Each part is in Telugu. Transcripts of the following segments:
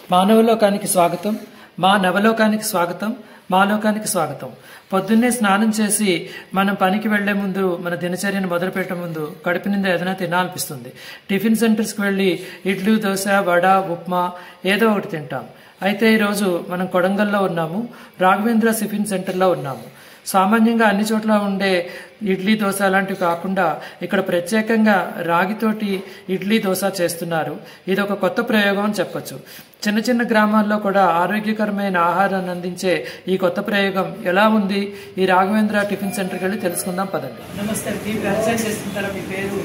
మానవలోకానికి స్వాగతం మా నవలోకానికి స్వాగతం మా లోకానికి స్వాగతం పొద్దున్నే స్నానం చేసి మనం పనికి వెళ్లే ముందు మన దినచర్యను మొదలు పెట్టే ముందు కడుపు నిండా ఏదైనా తినాలనిపిస్తుంది టిఫిన్ సెంటర్స్కి వెళ్ళి ఇడ్లీ దోశ వడ ఉప్మా ఏదో ఒకటి తింటాం అయితే ఈరోజు మనం కొడంగల్లో ఉన్నాము రాఘవేంద్ర టిఫిన్ సెంటర్లో ఉన్నాము సామాన్యంగా అన్ని చోట్ల ఉండే ఇడ్లీ దోశ అలాంటివి కాకుండా ఇక్కడ ప్రత్యేకంగా రాగితోటి ఇడ్లీ దోశ చేస్తున్నారు ఇది ఒక కొత్త ప్రయోగం అని చెప్పొచ్చు చిన్న చిన్న గ్రామాల్లో కూడా ఆరోగ్యకరమైన ఆహారాన్ని అందించే ఈ కొత్త ప్రయోగం ఎలా ఉంది ఈ రాఘవేంద్ర టిఫిన్ సెంటర్కి వెళ్ళి తెలుసుకుందాం పదండి నమస్తే మీ పరిచయం చేస్తుంటారా మీ పేరు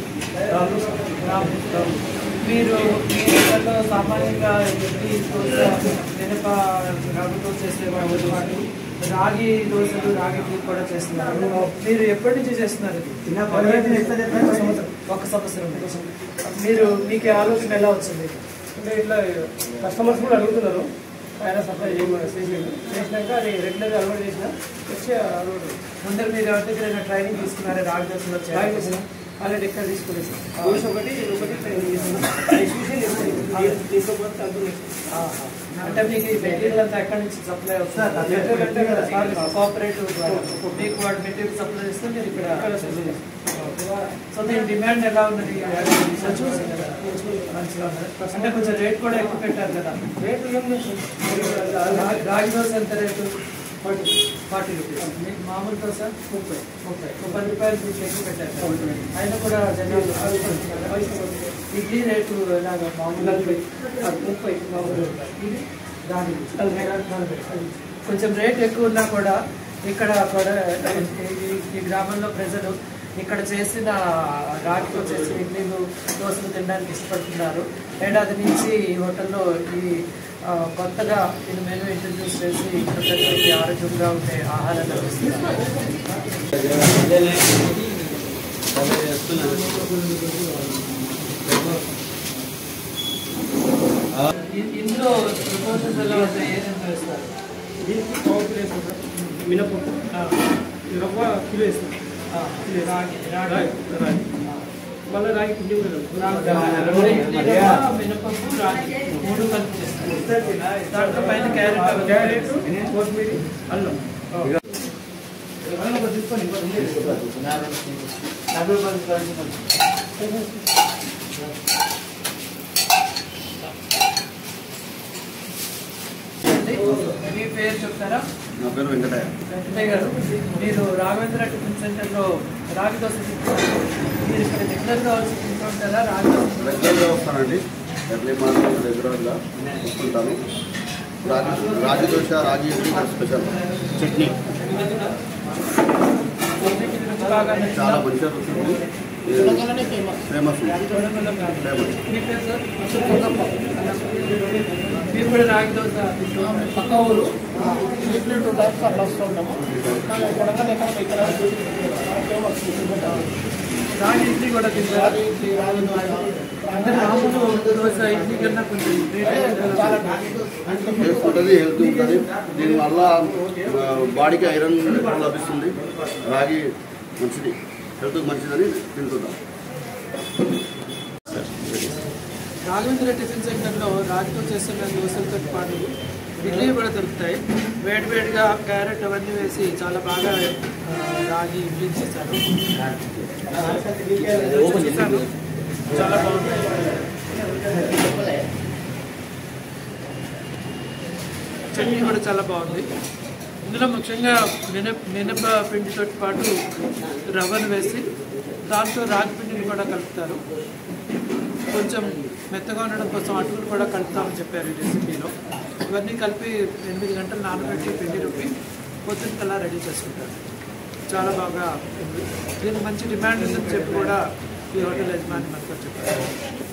మీరు మీ ఊళ్ళో సామాన్యంగా ఇడ్లీ దోశ మినప రవ్వతో చేసేవాళ్ళు వాళ్ళు రాగి దోశలు రాగి ఇడ్లీ కూడా చేస్తున్నారు మీరు ఎప్పటి నుంచి చేస్తున్నారు ఇది? ఒక సంవత్సరం నుంచి. మీరు మీకు ఈ ఆలోచన ఎలా వచ్చింది అంటే ఇట్లా కస్టమర్స్ కూడా అడుగుతున్నారు ఆయన సప్లై చేయమని చేసిండు చేసినాక అది రెగ్యులర్గా అలవాటు చేసిన వచ్చి అలవాటు ముందర మీరు ఎవరి దగ్గర ట్రైనింగ్ తీసుకున్నారా రాగి దోశలో బాగా చేయాలి చేసిన ఆల్రెడీ ఎక్కడ తీసుకునేసి దోశ ఒకటి ఇది ఒకటి ట్రైనింగ్ చేసిన ఎక్స్క్యూషన్ తీసుకోకపోతే అందులో అంటే మీకు ఈ మెటీరియల్ అంతా ఎక్కడి నుంచి సప్లై అవుతుంది మెటీరియల్ అంటే ఇక్కడ సార్ కోఆపరేటివ్ ద్వారా మీకు వాడు మెటీరియల్ సప్లై చేస్తే మీరు ఇక్కడ ఇక్కడ సప్లై చేస్తాం. సో దీని డిమాండ్ ఎలా ఉన్నది మంచిగా ఉన్నది అంటే కొంచెం రేట్ కూడా ఎక్కువ పెట్టారు కదా రేటు ఏం లేదు సార్. రా- రాగి దోశ ఎంత రేటు ఫార్టీ ఫార్టీ రూపీస్ మీకు మామూలు దోశ ముప్పై ముప్పై ముప్పై రూపాయలు మీకు ఎక్కువ పెట్టారు అయినా కూడా జనాలు ఆలోచిస్తున్నారు. ఇడ్లీ రేటు ఎలాగ మామూలు నలభై ముప్పై మామూలు ఇది దాని నలభై నలభై. కొంచెం రేట్ ఎక్కువ ఉన్నా కూడా ఇక్కడ కూడా ఈ- ఈ గ్రామంలో ప్రజలు ఇక్కడ చేసిన రాగితో చేసిన ఇడ్లీలు దోశలు తినడానికి ఇష్టపడుతున్నారు ఏడాది నుంచి ఈ హోటల్లో ఈ ఆ, కొత్తగా ఇది మెనూ ఇంట్రడ్యూస్ చేసి ఇక్కడ ప్రజలకి ఆరోగ్యంగా ఉండే ఆహారాన్ని అందిస్తున్నారు ఇ- ఇందులో proportions ఎలా ఉంటాయి? ఏమేమి వేస్తారు? దీనికి పావు కిలో వేస్తాం సార్ మినపప్పు ఆ, రవ్వ కిలో వేస్తాం ఆ, రాగి రాగి రాగి రాగి మళ్ళీ రాగి పిండి కూడా వేస్తాం. రాగి, మినపప్పు రాగి మూడు కలిపి చేస్తారు దాంట్లో పైన క్యారెట్ అవి క్యారెట్ కొత్తిమీర అల్లం అల్లం ఒకటి తీసుకొని మీ పేరు చెప్తారా నా పేరు వెంకటయ్య వెంకటయ్య గారు మీరు రాఘవేంద్ర టిఫిన్ సెంటర్లో రాగి దోశ తింటున్నారు మీరు ఇక్కడ రెగ్యులర్గా వచ్చి తింటుంటారా రాగి దోశ రెగ్యులర్గా వస్తానండి ఎర్లీ మార్నింగ్ రెగ్యులర్గా వస్తుంటాను రాగి రాగి దోశ రాగి ఇడ్లీ నాకు స్పెషల్ చట్నీ మీకు ఇది రుచి బాగా నచ్చిందా? చాలా మంచిగా రుచి ఫేమస్ ఫేమస్ మీ పేరు సార్ మీరు కూడా రాగి దోశ తింటున్నారు పక్క ఊరు వీక్లీ టూ టైమ్స్ అట్లా వస్తూ ఉంటాము కానీ కొడంగల్ ఎక్కడ ఇక్కడ ఫేమస్ రాగి ఇడ్లీ కూడా తింటారా రాగి ఇడ్లీ రాగి దోశ అంటే మామూలు దోశ ఇడ్లీ కన్నా కొంచెం రేట్ చాలా టేస్ట్ ఉంటుంది హెల్తీ ఉంటుంది దీనివల్ల ఆ, బాడీకి ఐరన్ ఎక్కువ లభిస్తుంది రాగి మంచిది హెల్త్కి మంచిదని తింటున్నాం రాఘవేంద్ర టిఫిన్ సెంటర్లో రాగితో చేస్తున్న దోశలతో పాటు ఇడ్లీ కూడా దొరుకుతాయి వేడివేడిగా క్యారెట్ అవన్నీ వేసి చాలా బాగా ఆ, రాగి ఇడ్లీ చేశారు చూశాను. చాలా బాగుంది చట్నీ కూడా చాలా బాగుంది ఇందులో ముఖ్యంగా మినప మినప పిండితో పాటు రవ్వను వేసి దాంతో రాగి పిండిని కూడా కలుపుతారు కొంచెం మెత్తగా ఉండడం కోసం అటుకులు కూడా కలుపుతామని చెప్పారు ఈ రెసిపీలో ఇవన్నీ కలిపి ఎనిమిది గంటలు నానబెట్టి పిండి రుబ్బి పొద్దున్న కల్లా రెడీ చేసుకుంటారు చాలా బాగా ఉంది దీనికి మంచి డిమాండ్ ఉందని చెప్పి కూడా ఈ హోటల్ యజమాని మనకు చెప్పారు